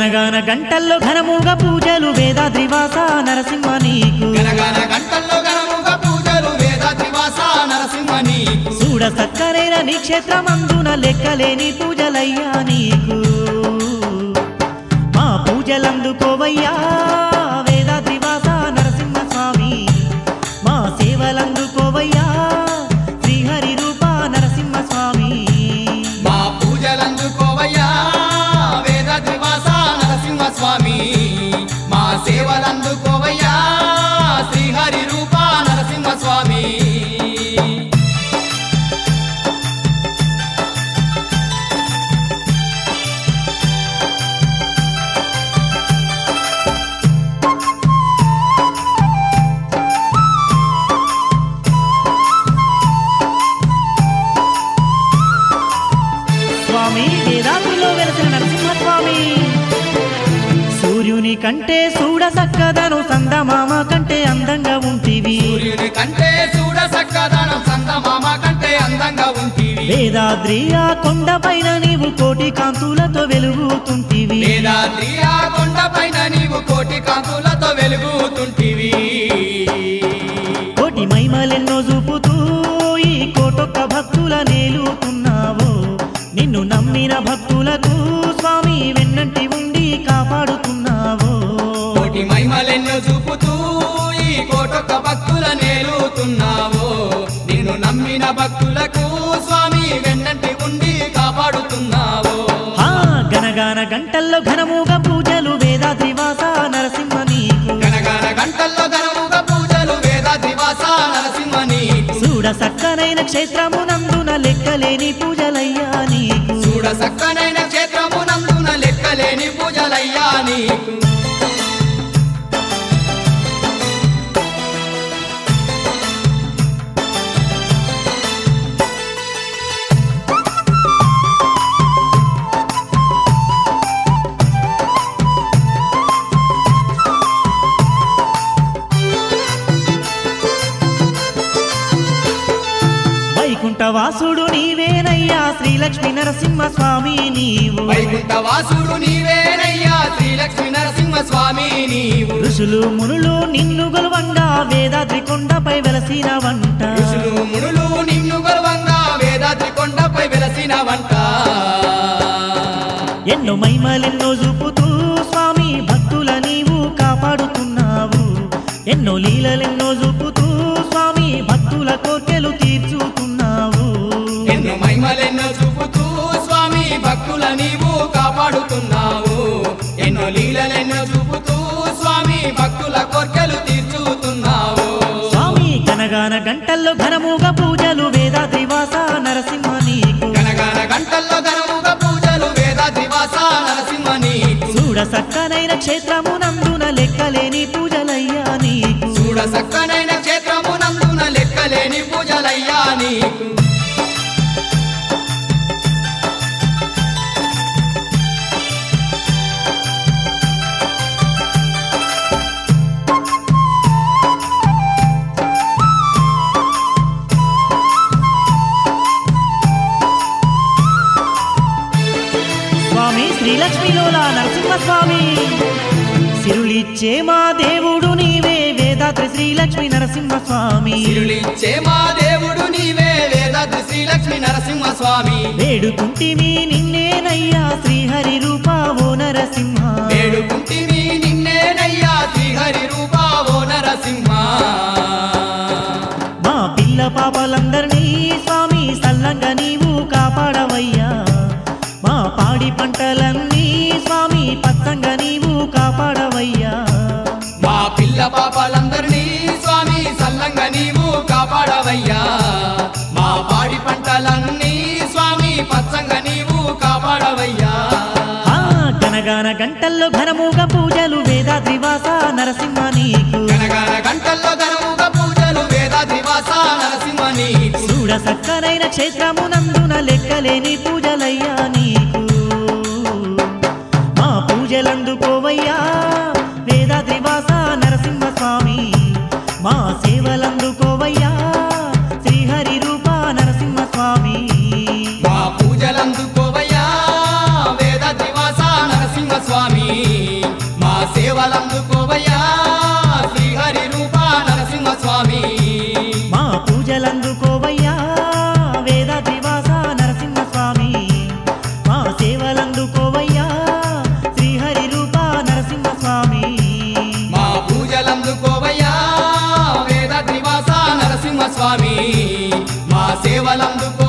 గనగన గంటల్లో ఘనముగా పూజలు వేదాద్రివాస నరసింహ నీకు గనగన గంటల్లో గణముగా పూజలు వేదాద్రివాస నరసింహ నీకు చూడ సక్కరైన నీ క్షేత్రమందున లెక్కలేని పూజలయ్యా నీకు మా పూజలందుకోవయ్యా వేదాద్రివాస నరసింహ స్వామి మా సేవలందుకోవయ్యా శ్రీహరి రూప నరసింహ స్వామి మా పూజలందుకోవయ్యా వేదాద్రివాస నరసింహ స్వామి మా సేవలందుకోవయ్యా శ్రీహరి రూప నరసింహ స్వామి స్వామి వేదాద్రిలో వెలసిన నరసింహ స్వామి సూర్యుని కంటే చూడ సక్కదను సందమామ కంటే అందంగా ఉంటివి సూర్యుని కంటే చూడ సక్కదనం సందమామ కంటే అందంగా ఉంటివి వేదాద్రి ఆ కొండపైన నీవు కోటి కాంతులతో వెలుగుతుంటివి వేదాద్రి ఆ కొండపైన నీవు కోటి కాంతులతో వెలుగుతుంటివి కోటి మైమలెన్నో చూపుతూ ఈ కోటొక్క భక్తుల నేలుతున్నావు నిన్ను నమ్మిన భక్తులకు స్వామి వెన్నంటి ఉండి కాపాడుతున్నావు కోటి మహిమలెన్నో చూపుతూ ఈ కోటొక్క భక్తుల నేలుతున్నావు నిన్ను నమ్మిన భక్తులకు స్వామి వెన్నంటి ఉండి కాపాడుతున్నావు ఆ గనగాన గంటల్లో ఘనముగా పూజలు వేదాద్రివాస నరసింహ నీకు గనగన గంటల్లో ఘనముగా పూజలు వేదాద్రివాస నరసింహ నీకు చూడ సక్కనైన క్షేత్రమునందున లెక్కలేని పూజలయ్యా నీకు చూడ సక్కనైన క్షేత్రమునందున లెక్కలేని పూజలయ్యా నీకు వైకుంఠ వాసుడు నీవేనయ్యా శ్రీలక్ష్మీ నరసింహ స్వామి నీవు వైకుంఠ వాసుడు నీవేనయ్యా శ్రీలక్ష్మీ నరసింహ స్వామి నీవు ఋషులు మునులు నిన్ను గొలవంగా వేదాద్రి కొండపై వెలసిన వంట ఋషులు మునులు నిన్ను గర్వంగా వేదాద్రి కొండపై వెలసిన వంట ఎన్నో మైమలెన్నో చూపుతూ స్వామి భక్తుల నీవు కాపాడుతున్నావు ఎన్నో లీలలెన్నో చూపుతూ స్వామి భక్తుల కోర్కెలు తీర్చుతున్నావు ఎన్నో మహిమలెన్నో చూపుతూ స్వామి భక్తుల నీవు కాపాడుతున్నావు ఎన్నో లీలలెన్నో చూపుతూ స్వామి భక్తుల కోర్కెలు తీర్చుతున్నావు స్వామి గనగాన గంటల్లో ఘనముగా పూజలు వేదాద్రివాస నరసింహ నీకు గనగన గంటల్లో ఘనముగా పూజలు వేదాద్రివాస నరసింహ నీకు చూడ సక్కనైన క్షేత్రమునందున లెక్కలేని పూజలయ్యా నీకు చూడ సక్కనైన క్షేత్రమునందున లెక్కలేని పూజలయ్యా నీకు స్వామి శ్రీలక్ష్మిలోల నరసింహ స్వామి సిరులిచ్చే మా దేవుడు నీవే వేదాద్రి శ్రీలక్ష్మి నరసింహ స్వామి సిరులిచ్చే మా దేవుడు నీవే వేదాద్రి శ్రీలక్ష్మి నరసింహ స్వామి వేడుకుంటిమి నిన్నేనయ్యా శ్రీహరి రూపా ఓ నరసింహ వేడుకుంటివి నిన్నేనయ్యా శ్రీహరి రూపా ఓ నరసింహ మా పిల్ల పాపలందరినీ స్వామి సల్లంగా నీవు కాపాడవయ్యా మా పాడి పంటలన్నీ స్వామి పచ్చంగా నీవు కాపాడవయ్యా మా పిల్ల పాపాలందరినీ స్వామి సల్లంగా నీవు కాపాడవయ్యా మా పాడి పంటలన్నీ స్వామి పచ్చంగా నీవు కాపాడవయ్యా ఆ గనగాన గంటల్లో ఘనముగా పూజలు వేదాద్రివాస నరసింహ నీకు గనగన గంటల్లో ఘనముగా పూజలు వేదాద్రివాస నరసింహ నీకు చూడ సక్కనైన క్షేత్రమునందున లెక్కలేని పూజలయ్యా నీకు మా పూజలందుకోవయ్యా వేదాద్రివాస నరసింహ స్వామి మా సేవలందుకోవయ్యా శ్రీహరి రూప నరసింహ స్వామి మా పూజలందుకోవయ్యా వేదాద్రివాస నరసింహ స్వామి స్వామి మా పూజలందుకోవయ్యా వేదాద్రివాస నరసింహస్వామి మా సేవలందుకోవయ్యా శ్రీహరి రూప నరసింహస్వామి మా పూజలందుకోవయ్యా వేద త్రివాస నరసింహ స్వామి మా సేవలందుకో